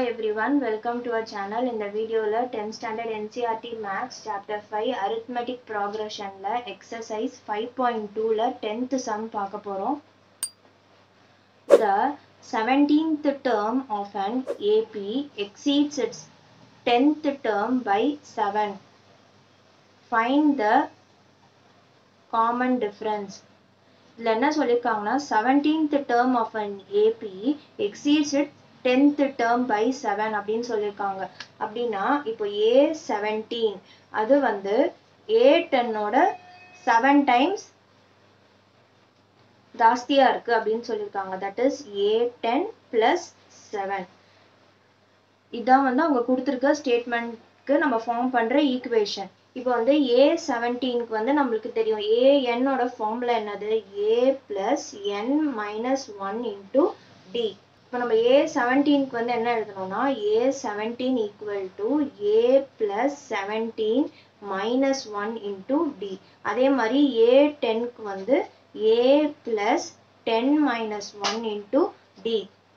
everyone, welcome to our channel. இந்த வீடியோல 10th standard NCERT Maths chapter 5 arithmetic progressionல exercise 5.2ல 10th sum பார்க்க போறோம். The 17th term of an AP exceeds its 10th term by 7. Find the common difference. இதுல என்ன சொல்லியிருக்காங்கன்னா 17th term of an AP exceeds its tenth term by seven அப்படின்னு சொல்லியிருக்காங்க அப்படின்னா இப்போ ஏ seventeen அது வந்து ஏ டென்னோட செவன் டைம்ஸ் ஜாஸ்தியா இருக்கு அப்படின்னு சொல்லியிருக்காங்க that is A ten plus seven இதான் வந்து அவங்க கொடுத்துருக்க ஸ்டேட்மெண்ட்க்கு நம்ம ஃபார்ம் பண்ற ஈக்குவேஷன் இப்போ வந்து ஏ செவன்டீனுக்கு வந்து நம்மளுக்கு தெரியும் ஏ என்னோட ஃபார்முலா என்னது A plus N minus one into D இப்போ நம்ம ஏ செவன்டீனுக்கு வந்து என்ன எழுதணும்னா A seventeen equal to A plus seventeen minus one into D அதே மாதிரி ஏ டென்க்கு வந்து A plus ten minus one into D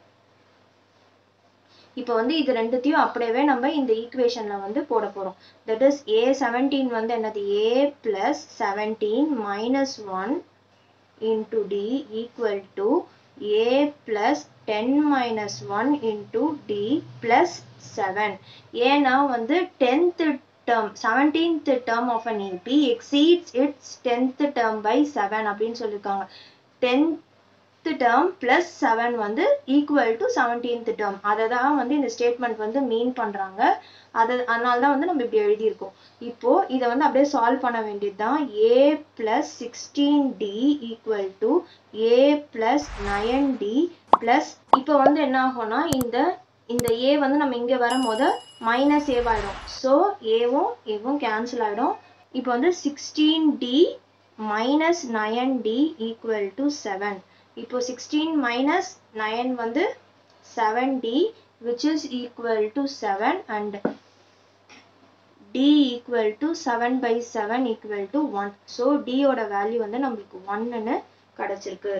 இப்போ வந்து இது ரெண்டுத்தையும் அப்படியே நம்ம இந்த ஈக்குவேஷன்ல வந்து போட போறோம் தட் இஸ் ஏ செவன்டீன் வந்து என்னது A plus seventeen minus one into D equal to a plus 10 minus 1 into d plus 7 ஏன்னா வந்து 10th term 17th term of an AP exceeds its 10th term by 7 அப்படின்னு சொல்லியிருக்காங்க 10th term plus 7 வந்து equal to 17th term அதை தான் வந்து இந்த statement வந்து மீன் பண்றாங்க அது அதனால தான் வந்து நம்ம இப்படி எழுதியிருக்கோம் இப்போ இதை வந்து அப்படியே சால்வ் பண்ண வேண்டியது தான் A plus sixteen D equal to A plus nine D plus இப்போ வந்து என்ன ஆகும்னா இந்த இந்த ஏ வந்து நம்ம இங்கே வரும்போது மைனஸ் ஏவாயிடும் ஸோ ஏவும் ஏவும் கேன்சல் ஆகிடும் இப்போ வந்து sixteen D minus nine D equal to seven இப்போ சிக்ஸ்டீன் மைனஸ் நயன் வந்து seven D which is equal to 7 and d equal to 7 by 7 equal to 1. So d ஓட வேல்யூ வந்து நம்மளுக்கு 1ன்னு கிடைச்சிருக்கு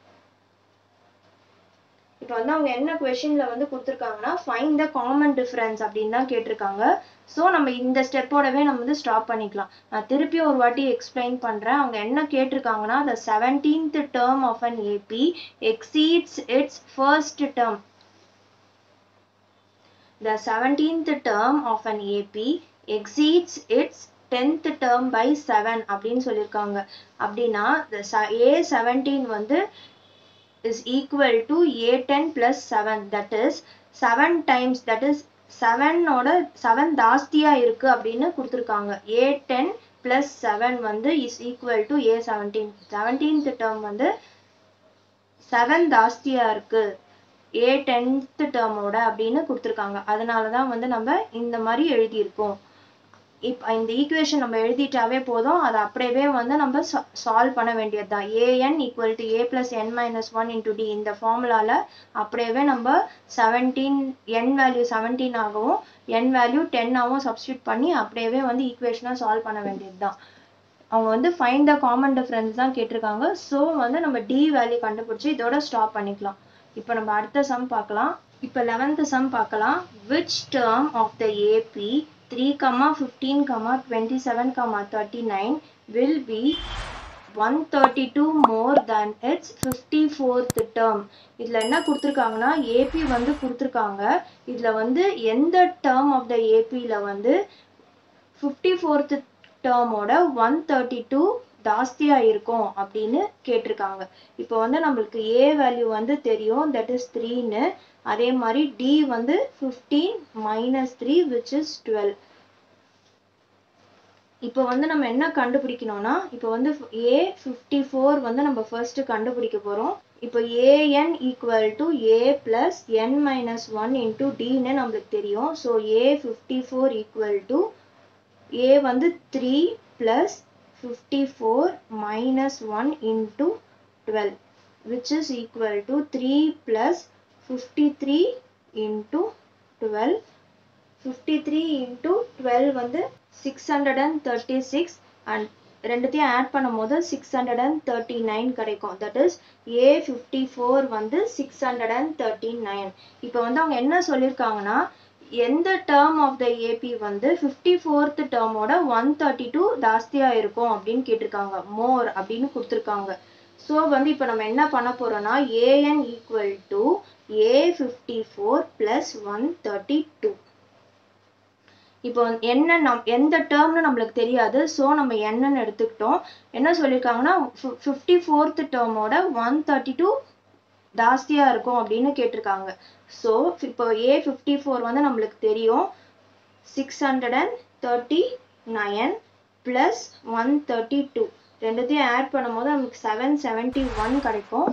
இப்போ வந்து அவங்க என்ன கொஷின்ல வந்து கொடுத்துருக்காங்கன்னா ஃபைண்ட் த காமன் டிஃபரன்ஸ் அப்படின்னு தான் கேட்டிருக்காங்க ஸோ நம்ம இந்த ஸ்டெப்போடவே நம்ம வந்து ஸ்டாப் பண்ணிக்கலாம் நான் திருப்பி ஒரு வாட்டி எக்ஸ்பிளைன் பண்ணுறேன் அவங்க என்ன கேட்டிருக்காங்கன்னா the seventeenth term of an AP exceeds its first term The 17th term of an AP exceeds its 10th term by 7 அப்படின்னு சொல்லியிருக்காங்க அப்படின்னா A 17 வந்து is equal to A10 plus 7 that is 7 times that is 7 ஓட 7 ஜாஸ்தியா இருக்கு அப்படின்னு கொடுத்துருக்காங்க A10 plus 7 வந்து is equal to A17 17th term வந்து 7 ஜாஸ்தியா இருக்கு ஏ டென்த் டேர்மோட அப்படின்னு கொடுத்துருக்காங்க அதனால தான் வந்து நம்ம இந்த மாதிரி எழுதியிருக்கோம் இப்போ இந்த ஈக்குவேஷன் நம்ம எழுதிட்டாவே போதும் அதை அப்படியே வந்து நம்ம சால்வ் பண்ண வேண்டியது தான் A N equal to A plus N minus one into D இந்த ஃபார்முலாவில் அப்படியே நம்ம செவன்டீன் என் வேல்யூ செவன்டீன் ஆகவும் என் வேல்யூ டென்னாகவும் சப்ஸ்டியூட் பண்ணி அப்படியே வந்து ஈக்குவேஷனாக சால்வ் பண்ண வேண்டியது தான் அவங்க வந்து ஃபைண்ட் த காமன் டிஃபரன்ஸ் தான் கேட்டிருக்காங்க ஸோ வந்து நம்ம டி வேல்யூ கண்டுபிடிச்சி இதோட ஸ்டாப் பண்ணிக்கலாம் இப்போ நம்ம அடுத்த சம் பார்க்கலாம் இப்போ லெவன்த் சம் பார்க்கலாம் which term of the AP three comma fifteen comma twenty seven comma thirty nine will be one thirty two more than its fifty fourth term இதில் என்ன கொடுத்துருக்காங்கன்னா ஏபி வந்து கொடுத்துருக்காங்க இதில் வந்து எந்த டேர்ம் ஆஃப் த ஏபியில் வந்து ஃபிஃப்டி ஃபோர்த் டேர்மோட ஒன் தேர்ட்டி டூ ஜாஸ்தியாக இருக்கும் அப்படின்னு கேட்டிருக்காங்க இப்போ வந்து நம்மளுக்கு ஏ வேல்யூ வந்து தெரியும் தட் இஸ் த்ரீன்னு அதே மாதிரி டி வந்து fifteen minus three which is twelve இப்போ வந்து நம்ம என்ன கண்டுபிடிக்கணும்னா இப்போ வந்து ஏ ஃபிஃப்டி ஃபோர் வந்து நம்ம ஃபர்ஸ்ட் கண்டுபிடிக்க போகிறோம் இப்போ A N equal to A plus N minus one into டின்னு நம்மளுக்கு தெரியும் so A fifty four equal to A வந்து three plus 54 minus 1 into 12 which is equal to 3 plus 53 into 12 53 into 12 வந்து 636 and ரெண்டுத்தையும் ஆட் பண்ணும்போது six hundred and thirty nine கிடைக்கும் that is A fifty four வந்து six hundred and thirty nine இப்போ வந்து அவங்க என்ன சொல்லியிருக்காங்கன்னா எந்த டேர்ம் ஆஃப் த ஏபி வந்து ஃபிஃப்டி ஃபோர்த் டேர்மோட ஒன் தேர்ட்டி டூ ஜாஸ்தியாக இருக்கும் அப்படின்னு கேட்டிருக்காங்க மோர் அப்படின்னு கொடுத்துருக்காங்க ஸோ வந்து இப்போ நம்ம என்ன பண்ண போறோம்னா A N equal to A fifty four plus one thirty two இப்போ என்ன நம் எந்த டேர்ம்னு நம்மளுக்கு தெரியாது ஸோ நம்ம என்னன்னு எடுத்துக்கிட்டோம் என்ன சொல்லியிருக்காங்கன்னா ஃபிஃப்டி ஃபோர்த் டேர்மோட ஒன் தேர்ட்டி டூ ஜாஸ்தியாக இருக்கும் அப்படின்னு கேட்டிருக்காங்க ஸோ இப்போ ஏ ஃபிஃப்டி ஃபோர் வந்து நம்மளுக்கு தெரியும் six hundred and thirty nine plus one thirty two ரெண்டுத்தையும் ஆட் பண்ணும்போது நமக்கு செவன் செவன்ட்டி ஒன் கிடைக்கும்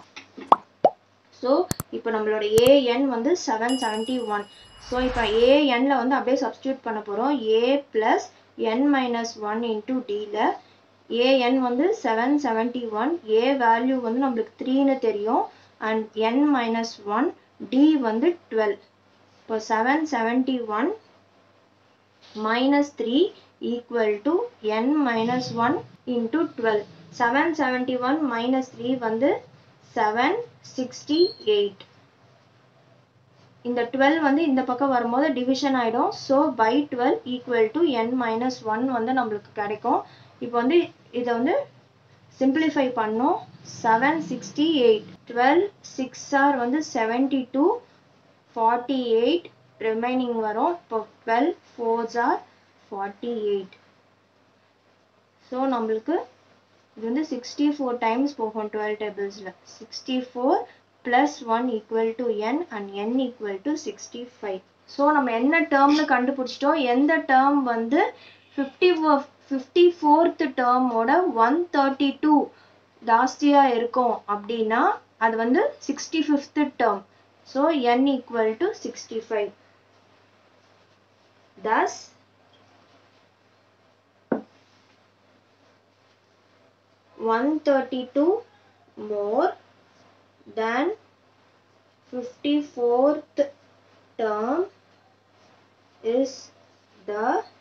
ஸோ இப்போ நம்மளோட ஏஎன் வந்து செவன் செவன்ட்டி ஒன் ஸோ இப்போ ஏஎன்ல வந்து அப்படியே சப்ஸ்டியூட் பண்ண போகிறோம் A plus N minus one into டியில் ஏஎன் வந்து seven seventy one A value வந்து நம்மளுக்கு த்ரீன்னு தெரியும் and N minus one D வந்து டுவெல் இப்போ seven seventy one minus three equal to N minus one into twelve seven seventy one minus three வந்து seven sixty eight இந்த twelve வந்து இந்த பக்கம் வரும்போது டிவிஷன் ஆகிடும் so by twelve equal to N minus one வந்து நம்மளுக்கு கிடைக்கும் இப்போ வந்து இதை வந்து சிம்பிளிஃபை பண்ணோம் seven sixty eight twelve six are வந்து seventy two forty eight remaining வரும் இப்போ twelve fours are forty eight so நம்மளுக்கு இது வந்து சிக்ஸ்டி ஃபோர் டைம்ஸ் போகும் டுவெல் டேபிள்ஸில் sixty four plus one equal to N and N equal to sixty five so நம்ம என்ன டேர்ம்னு கண்டுபிடிச்சிட்டோம் எந்த டேர்ம் வந்து ஃபிஃப்டி ஃபோர் ஃபிஃப்டி ஃபோர்த் டேர்மோட ஒன் தேர்ட்டி டூ ஜாஸ்தியாக இருக்கும் அப்படின்னா அது வந்து sixty fifth term so N equal to sixty five thus one thirty two more than 54th term is the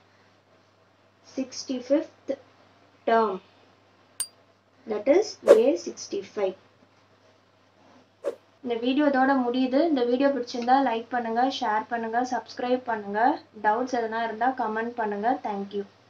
65th term that is A65 இந்த video இதோட முடியுது இந்த வீடியோ பிடிச்சிருந்தா லைக் பண்ணுங்க ஷேர் பண்ணுங்க சப்ஸ்கிரைப் பண்ணுங்க டவுட்ஸ் எதனா இருந்தா கமெண்ட் பண்ணுங்க தேங்க்யூ